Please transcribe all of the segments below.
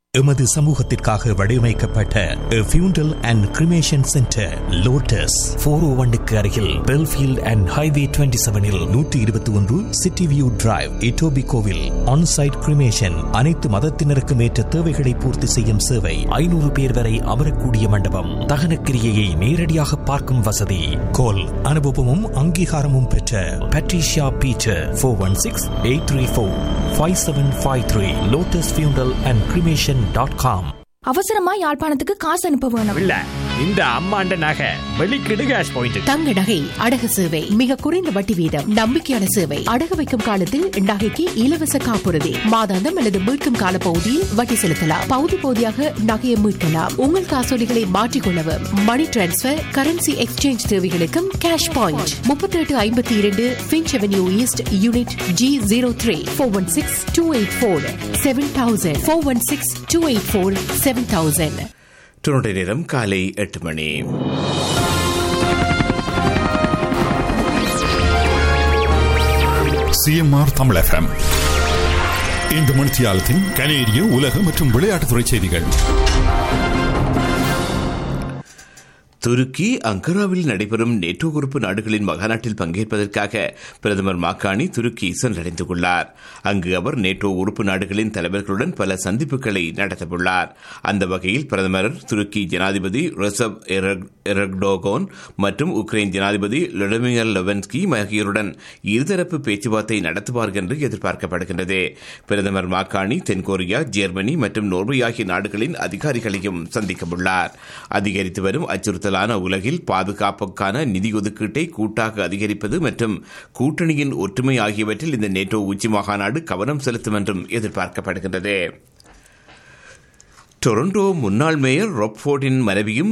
எமது சமூகத்திற்காக வடிவமைக்கப்பட்ட funeral and cremation centre Lotus four O ஒன்னுக்கு அருகில் பெல்ஃபீல்ட் அண்ட் ஹைவே டுவெண்ட்டி செவனில் நூற்றி இருபத்தி ஒன்று சிட்டி வியூ டிரைவ் இட்டோபி கோவில் ஆன்சைட் கிரிமேஷன் அனைத்து மதத்தினருக்கும் ஏற்ற தேவைகளை பூர்த்தி செய்யும் சேவை ஐநூறு பேர் வரை அமரக்கூடிய மண்டபம் தகனக்கிரியையை நேரடியாக பார்க்கும் வசதி கோல் அனுபவமும் அங்கீகாரமும் பெற்ற Patricia Beecher four one six eight three four five seven five three Lotus funeral and cremation dot com அவசரமா யாழ்ப்பாணத்துக்கு காசு அனுப்ப வேணும் இல்ல இந்த அம்மாண்ட நகை வெளிக்கிடு கேஷ் பாயிண்ட் தங்க நகை அடகு சேவை மிக குறைந்த வட்டி வீதம் நம்பிக்கையான சேவை அடகு வைக்கும் காலத்தில் நகைக்கு இலவச காப்புறுதி மாதாந்தம் அல்லது மீட்கும் கால பகுதியில் வட்டி செலுத்தலாம் பகுதி பகுதியாக நகையை மீட்கலாம் உங்கள் காசோலிகளை மாற்றிக்கொள்ளவும் மணி டிரான்ஸ்பர் கரன்சி எக்ஸ்சேஞ்ச் தேவைகளுக்கும் கேஷ் பாயிண்ட் முப்பத்தி எட்டு ஐம்பத்தி இரண்டு Finch avenue east unit G zero three four one six two eight four seven thousand four one six two eight four seven thousand Toronto நேரம் காலை எட்டு மணி சிஎம்ஆர் தமிழ் எஃப்எம் இந்த மணித்தியாலத்தின் கனேடிய உலக மற்றும் விளையாட்டுத்துறை செய்திகள் துருக்கி அங்கராவில் நடைபெறும் நேட்டோ உறுப்பு நாடுகளின் மகாநாட்டில் பங்கேற்பதற்காக பிரதமர் மாக்கானி துருக்கி சென்றடைந்துள்ளார் அங்கு அவர் நேட்டோ உறுப்பு நாடுகளின் தலைவர்களுடன் பல சந்திப்புகளை நடத்தவுள்ளார் அந்த வகையில் பிரதமர் துருக்கி ஜனாதிபதி ரெசப் எரக்டோகோன் மற்றும் உக்ரைன் ஜனாதிபதி லொடமியர் லெவன்ஸ்கி ஆகியோருடன் இருதரப்பு பேச்சுவார்த்தை நடத்துவார் என்று எதிர்பார்க்கப்படுகின்றது பிரதமர் மாக்கானி தென்கொரியா ஜெர்மனி மற்றும் நோர்வே ஆகிய நாடுகளின் அதிகாரிகளையும் சந்திக்கவுள்ளார் அதிகரித்து வரும் அச்சுறுத்தல் அச்சுறுத்தலான உலகில் பாதுகாப்புக்கான நிதி ஒதுக்கீட்டை கூட்டாக அதிகரிப்பது மற்றும் கூட்டணியின் ஒற்றுமை ஆகியவற்றில் இந்த நேட்டோ உச்சி மாகாநாடு கவனம் செலுத்தும் என்றும் எதிர்பார்க்கப்படுகின்றது டொரண்டோ முன்னாள் மேயர் ரொப்ஃபோர்டின் மனைவியும்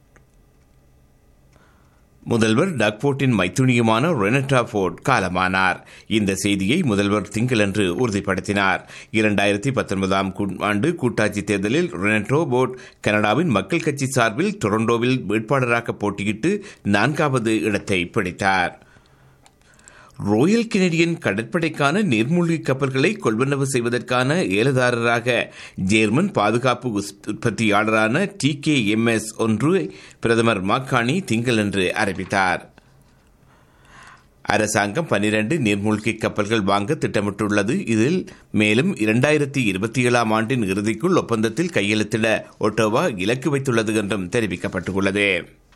முதல்வர் டக்போர்ட்டின் மைத்துனியுமான ரெனட்டா போர்ட் காலமானார் இந்த செய்தியை முதல்வர் திங்களன்று உறுதிப்படுத்தினார் இரண்டாயிரத்தி பத்தொன்பதாம் ஆண்டு கூட்டாட்சி தேர்தலில் ரெனட்டோ போர்ட் கனடாவின் மக்கள் கட்சி சார்பில் டொரண்டோவில் வேட்பாளராக போட்டியிட்டு நான்காவது இடத்தை பிடித்தார் ரோயல் கெனடியன் கடற்படைக்கான நீர்மூழ்கி கப்பல்களை கொள்வனவு செய்வதற்கான ஏலதாரராக ஜேர்மன் பாதுகாப்பு உற்பத்தியாளரான டி கே எம் எஸ் ஒன்று பிரதமர் மாக்கானி திங்களன்று அறிவித்தார் அரசாங்கம் பனிரண்டு நீர்மூழ்கி கப்பல்கள் வாங்க திட்டமிட்டுள்ளது இதில் மேலும் இரண்டாயிரத்தி இருபத்தி ஏழாம் ஆண்டின் இறுதிக்குள் ஒப்பந்தத்தில் கையெழுத்திட ஒட்டோவா இலக்கு வைத்துள்ளது என்றும் தெரிவிக்கப்பட்டுள்ளது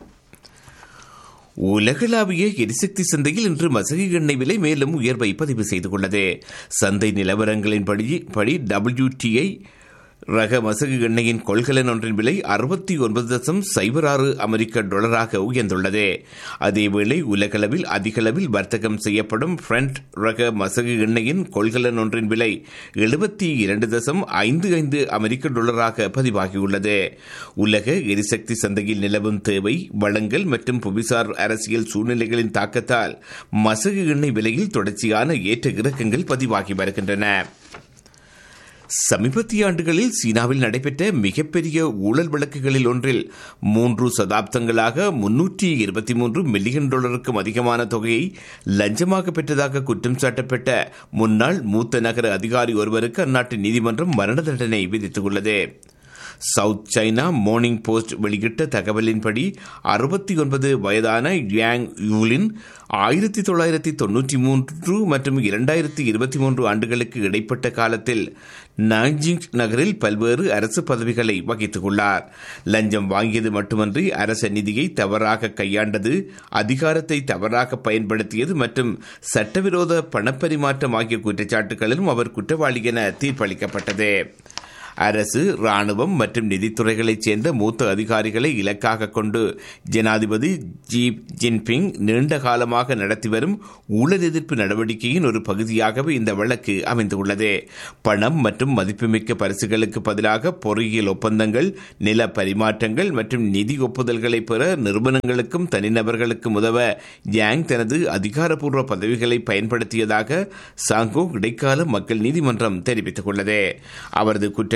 உலகளாவிய எரிசக்தி சந்தையில் இன்று மசகு எண்ணெய் விலை மேலும் உயர்வை பதிவு செய்துள்ளது சந்தை நிலவரங்களின்படி படி டபிள்யூடிஐ ரக மசகு எண்ணெயின் கொள்கலன் ஒன்றின் விலை அறுபத்தி ஒன்பது தசம் சைபர் ஆறு அமெரிக்க டாலராக உயர்ந்துள்ளது அதேவேளை உலகளவில் அதிகளவில் வர்த்தகம் செய்யப்படும் ஃப்ரண்ட் ரக மசகு எண்ணெயின் கொள்கலன் ஒன்றின் விலை எழுபத்தி இரண்டு தசம் ஐந்து ஐந்து அமெரிக்க டாலராக பதிவாகியுள்ளது உலக எரிசக்தி சந்தையில் நிலவும் தேவை வளங்கள் மற்றும் புவிசார் அரசியல் சூழ்நிலைகளின் தாக்கத்தால் மசகு எண்ணெய் விலையில் தொடர்ச்சியான ஏற்ற இறக்கங்கள் பதிவாகி வருகின்றன சமீபத்திய ஆண்டுகளில் சீனாவில் நடைபெற்ற மிகப்பெரிய ஊழல் வழக்குகளில் ஒன்றில் மூன்று சதாப்தங்களாக முன்னூற்றி இருபத்தி மூன்று மில்லியன் டாலருக்கும் அதிகமான தொகையை லஞ்சமாக பெற்றதாக குற்றம் சாட்டப்பட்ட முன்னாள் மூத்த நகர அதிகாரி ஒருவருக்கு அந்நாட்டு நீதிமன்றம் மரண தண்டனை விதித்துள்ளது சவுத் சைனா மார்னிங் போஸ்ட் வெளியிட்ட தகவலின்படி அறுபத்தி ஒன்பது வயதான யாங் யூலின் ஆயிரத்தி தொள்ளாயிரத்தி தொன்னூற்றி மூன்று மற்றும் இரண்டாயிரத்தி இருபத்தி மூன்று ஆண்டுகளுக்கு இடைப்பட்ட காலத்தில் நாஞ்சிங் நகரில் பல்வேறு அரசு பதவிகளை வகித்துள்ளார் லஞ்சம் வாங்கியது மட்டுமன்றி அரச நிதியை தவறாக கையாண்டது அதிகாரத்தை தவறாக பயன்படுத்தியது மற்றும் சட்டவிரோத பணப்பரிமாற்றம் ஆகிய குற்றச்சாட்டுகளிலும் அவர் குற்றவாளி என தீர்ப்பளிக்கப்பட்டது அரசு ராணுவம் மற்றும் நிதித்துறைகளைச் சேர்ந்த மூத்த அதிகாரிகளை இலக்காக கொண்டு ஜனாதிபதி ஜி ஜின்பிங் நீண்ட காலமாக நடத்தி வரும் ஊழல் எதிர்ப்பு நடவடிக்கையின் ஒரு பகுதியாகவே இந்த வழக்கு அமைந்துள்ளது பணம் மற்றும் மதிப்புமிக்க பரிசுகளுக்கு பதிலாக பொறியியல் ஒப்பந்தங்கள் நில பரிமாற்றங்கள் மற்றும் நிதி ஒப்புதல்களை பெற நிறுவனங்களுக்கும் தனிநபர்களுக்கும் உதவ யாங் தனது அதிகாரப்பூர்வ பதவிகளை பயன்படுத்தியதாக சாங்கோ இடைக்கால மக்கள் நீதிமன்றம் தெரிவித்துள்ளது அவரது குற்றங்கள்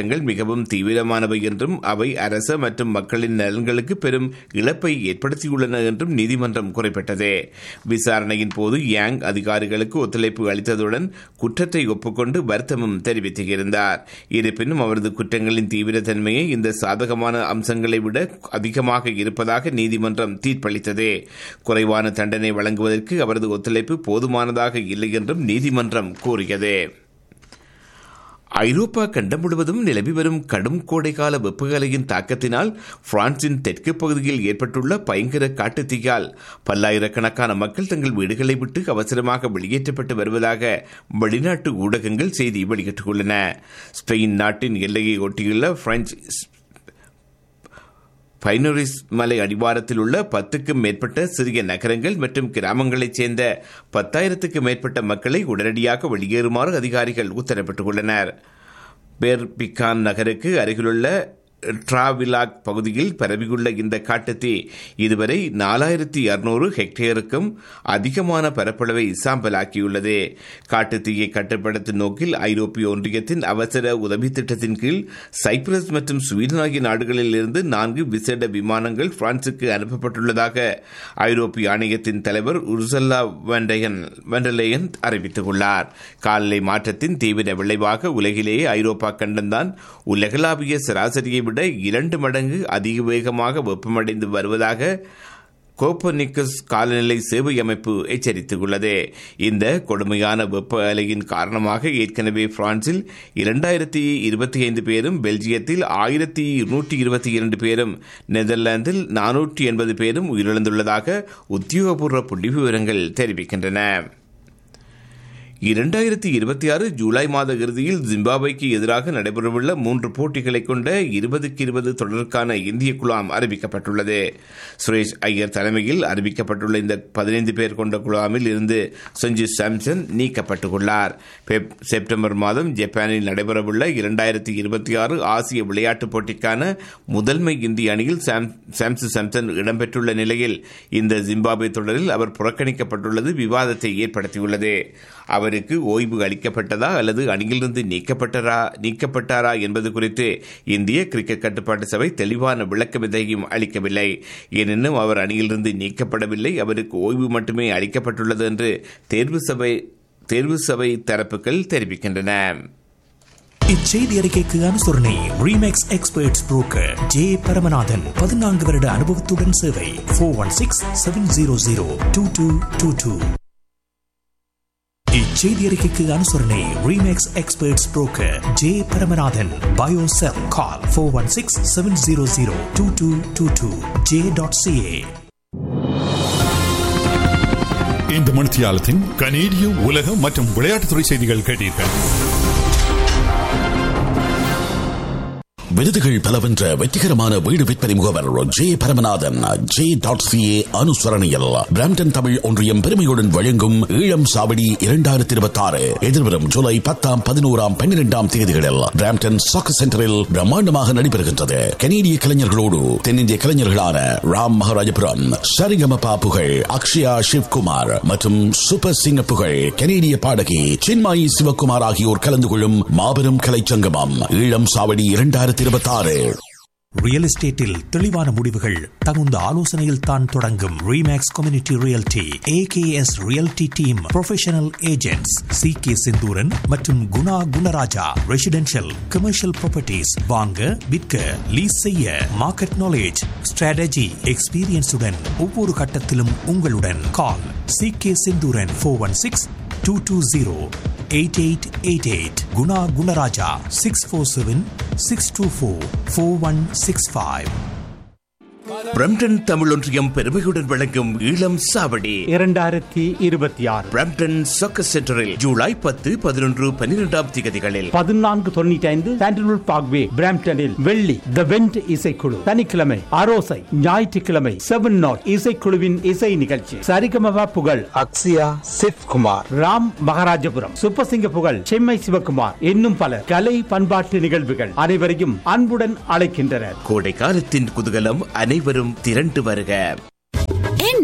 குற்றங்கள் மிகவும் தீவிரமானவை என்றும் அவை அரச மற்றும் மக்களின் நலன்களுக்கு பெரும் இழப்பை ஏற்படுத்தியுள்ளன என்றும் நீதிமன்றம் குறிப்பிட்டது விசாரணையின் போது யாங் அதிகாரிகளுக்கு ஒத்துழைப்பு அளித்ததுடன் குற்றத்தை ஒப்புக்கொண்டு வருத்தமும் தெரிவித்திருந்தார் இருப்பினும் அவரது குற்றங்களின் தீவிரத்தன்மையை இந்த சாதகமான அம்சங்களை விட அதிகமாக இருப்பதாக நீதிமன்றம் தீர்ப்பளித்தது குறைவான தண்டனை வழங்குவதற்கு அவரது ஒத்துழைப்பு போதுமானதாக இல்லை என்றும் நீதிமன்றம் கூறியது ஐரோப்பா கண்டம் முழுவதும் நிலவி வரும் கடும் கோடைக்கால வெப்பகலையின் தாக்கத்தினால் பிரான்சின் தெற்கு பகுதியில் ஏற்பட்டுள்ள பயங்கர காட்டுத்தீயால் பல்லாயிரக்கணக்கான மக்கள் தங்கள் வீடுகளை விட்டு அவசரமாக வெளியேற்றப்பட்டு வருவதாக வெளிநாட்டு ஊடகங்கள் செய்தி வெளியிட்டுள்ளன ஸ்பெயின் நாட்டின் எல்லையை ஒட்டியுள்ள பிரெஞ்சு பைனரிஸ் மலை அடிவாரத்தில் உள்ள பத்துக்கும் மேற்பட்ட சிறிய நகரங்கள் மற்றும் கிராமங்களைச் சேர்ந்த பத்தாயிரத்துக்கும் மேற்பட்ட மக்களை உடனடியாக வெளியேறுமாறு அதிகாரிகள் உத்தரவிட்டுள்ளனர் பெர்பிகான் நகருக்கு அருகிலுள்ள டிராவிலாக் பகுதியில் பரவியுள்ள இந்த காட்டுத்தீ இதுவரை நாலாயிரத்தி அறுநூறு ஹெக்டேருக்கும் அதிகமான பரப்பளவை சாம்பலாக்கியுள்ளது காட்டுத்தீயை கட்டுப்படுத்தும் நோக்கில் ஐரோப்பிய ஒன்றியத்தின் அவசர உதவி திட்டத்தின் கீழ் சைப்ரஸ் மற்றும் ஸ்வீடன் ஆகிய நாடுகளில் இருந்து நான்கு விசேட விமானங்கள் பிரான்சுக்கு அனுப்பப்பட்டுள்ளதாக ஐரோப்பிய ஆணையத்தின் தலைவர் உர்சல்லா வெண்டயன் வெண்டலேயன் அறிவித்துள்ளார் காலநிலை மாற்றத்தின் தீவிர விளைவாக உலகிலேயே ஐரோப்பா கண்டம்தான் உலகளாவிய சராசரியை விட இரண்டு மடங்கு அதிக வேகமாக வெப்பமடைந்து வருவதாக கோப்பனிக்கஸ் காலநிலை சேவை அமைப்பு எச்சரித்துள்ளது இந்த கொடுமையான வெப்ப அலையின் காரணமாக ஏற்கனவே பிரான்சில் இரண்டாயிரத்தி இருபத்தி ஐந்து பேரும் பெல்ஜியத்தில் ஆயிரத்தி இருநூற்றி இருபத்தி இரண்டு பேரும் நெதர்லாந்தில் நானூற்றி எண்பது பேரும் உயிரிழந்துள்ளதாக உத்தியோகபூர்வ புள்ளி விவரங்கள் தெரிவிக்கின்றன இரண்டாயிரத்தி இருபத்தி ஆறு ஜூலை மாத இறுதியில் ஜிம்பாப்வேக்கு எதிராக நடைபெறவுள்ள மூன்று போட்டிகளை கொண்ட இருபதுக்கு இருபது தொடருக்கான இந்திய குழாம் அறிவிக்கப்பட்டுள்ளது சுரேஷ் ஐயர் தலைமையில் அறிவிக்கப்பட்டுள்ள இந்த பதினைந்து பேர் கொண்ட குழாமில் இருந்து சஞ்சு சாம்சன் நீக்கப்பட்டுள்ளார் செப்டம்பர் மாதம் ஜப்பானில் நடைபெறவுள்ள இரண்டாயிரத்தி இருபத்தி ஆறு ஆசிய விளையாட்டுப் போட்டிக்கான முதன்மை இந்திய அணியில் சாம்சு சாம்சன் இடம்பெற்றுள்ள நிலையில் இந்த ஜிம்பாப்வே தொடரில் அவர் புறக்கணிக்கப்பட்டுள்ளது விவாதத்தை ஏற்படுத்தியுள்ளது அவருக்கு ஓய்வு அளிக்கப்பட்டதா அல்லது அணியிலிருந்து நீக்கப்பட்டரா நீக்கப்பட்டாரா என்பது குறித்து இந்திய கிரிக்கெட் கட்டுப்பாட்டு சபை தெளிவான விளக்கம் எதையும் அளிக்கவில்லை எனினும் அவர் அணியிலிருந்து நீக்கப்படவில்லை அவருக்கு ஓய்வு மட்டுமே அளிக்கப்பட்டுள்ளது என்று தேர்வு சபை தேர்வு சபை தரப்புகள் தெரிவிக்கின்றன இச்செய்தி அறிக்கைக்கு அனுசரணை Remax experts broker J Paramanathan பதினான்கு வருட அனுபவத்துடன் சேவை four one six seven zero zero two two two two இச்செய்தி அறிக்கைக்கு அனுசரணை Remax experts broker J Paramanathan பயோசெல் call four one six seven zero zero two two two two J dot CA இந்த மணித்தியாலத்தின் கனேடிய உலக மற்றும் விளையாட்டுத்துறை செய்திகள் கேட்டீர்கள் விருதுகள் பல வென்ற வெற்றிகரமான வீடு விற்பனை முகவர் J Paramanathan J dot CA அனுசரணையில் பிராம்டன் தமிழ் ஒன்றியம் பெருமையுடன் வழங்கும் ஈழம் சாவடி இரண்டாயிரத்தி இருபத்தி ஆறு எதிர்வரும் ஜூலை பத்தாம் பதினோராம் பன்னிரெண்டாம் தேதிகளில் பிராம்டன் சாக்கர் சென்டரில் பிரம்மாண்டமாக நடைபெறுகின்றது கனேடிய கலைஞர்களோடு தென்னிந்திய கலைஞர்களான ராம் மகாராஜபுரம் சரிகமபா புகழ் அக்ஷயா சிவ்குமார் மற்றும் சூப்பர் சிங்க புகழ் கனேடிய பாடகி சின்மாயி சிவகுமார் ஆகியோர் கலந்து கொள்ளும் மாபெரும் கலைச்சங்கமம் ஈழம் சாவடி இரண்டாயிரத்தி இருபத்தி ஆறு ரியல் எஸ்டேட்டில் தெளிவான முடிவுகள் தகுந்த ஆலோசனையில் தான் தொடங்கும் Remax community realty AKS realty team professional agents C K Senthuran மற்றும் Guna Gunaraja residential commercial properties வாங்க விற்க லீஸ் செய்ய மார்க்கெட் நாலேஜ் ஸ்ட்ராட்டஜி எக்ஸ்பீரியன்ஸுடன் ஒவ்வொரு கட்டத்திலும் உங்களுடன் call C K Senthuran four one six two two zero eight eight eight eight Guna Gunaraja six four seven six two four four one six five Brampton Tamil ஒன்றியம் பெருமையுடன் வழங்கும் ஈழம் சாவடி இரண்டாயிரத்தி இருபத்தி ஆறு பிரம்டன் சாக்கர் சென்டரில் ஜூலை பத்து பதினொன்று பன்னிரெண்டாம் திகதிகளில் பதினான்கு தொண்ணூற்றி ஐந்து சாண்டல்வுட் பார்க்வே பிராம்டனில் வெள்ளி த வெண்ட் இசைக்குழு சனிக்கிழமை அரோசை ஞாயிற்றுக்கிழமை செவன் நாட் இசைக்குழுவின் இசை நிகழ்ச்சி சரிகமபா புகழ் அக்ஸியா சிவ் குமார் ராம் மகாராஜபுரம் சுப்பசிங்க புகழ் செம்மை சிவகுமார் இன்னும் பல கலை பண்பாட்டு நிகழ்வுகள் அனைவரையும் அன்புடன் அழைக்கின்றனர் கோடை காலத்தின் குதூகலம் அனைவரும் திரண்டு வருக என்ன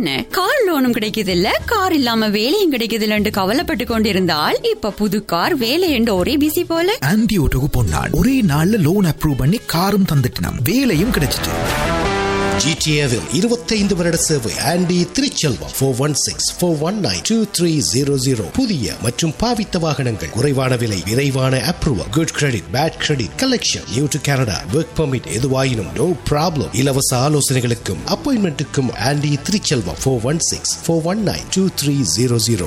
என்ன கார் லோனும் கிடைக்குது இல்ல கார் இல்லாம வேலையும் கிடைக்குது இல்லன்னு கவலைப்பட்டு கொண்டிருந்தால் இப்ப புது கார் வேலை என்று ஒரே பிசி போல ஆன்டி ஓட்டோக்கு பொன்னாள் ஒரே நாள்ல லோன் அப்ரூவ் பண்ணி காரும் தந்துட்டினாம் வேலையும் கிடைச்சிட்டு ஜிடிஏவில் இருபத்தைந்து வருட சேவை Andy Thiruchelvam four one six four one nine two three zero zero புதிய மற்றும் பாவித்த வாகனங்கள் குறைவான விலை விரைவான approval good credit bad credit collection new to Canada work permit எதுவாயினும் நோ ப்ராப்ளம் இலவச ஆலோசனைகளுக்கும் அப்பாயின்மெண்ட்டுக்கும் Andy Thiruchelvam four one six four one nine two three zero zero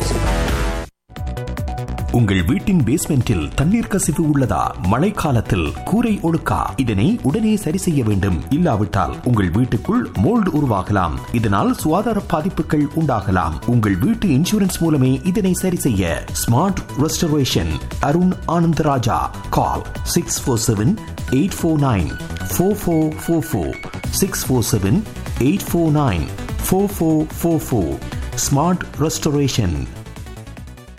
உங்கள் வீட்டின் பேஸ்மெண்டில் தண்ணீர் கசிவு உள்ளதா மழைக்காலத்தில் கூரை ஒழுக்கா இதனை உடனே சரி செய்ய வேண்டும் இல்லாவிட்டால் உங்கள் வீட்டுக்குள் மோல்டு உருவாகலாம் இதனால் சுகாதார பாதிப்புகள் உண்டாகலாம் உங்கள் வீட்டு இன்சூரன்ஸ் மூலமே இதனை சரி செய்ய smart restoration Arun Anandaraja call six four seven eight four nine four four four four six four seven eight four nine four four four four smart restoration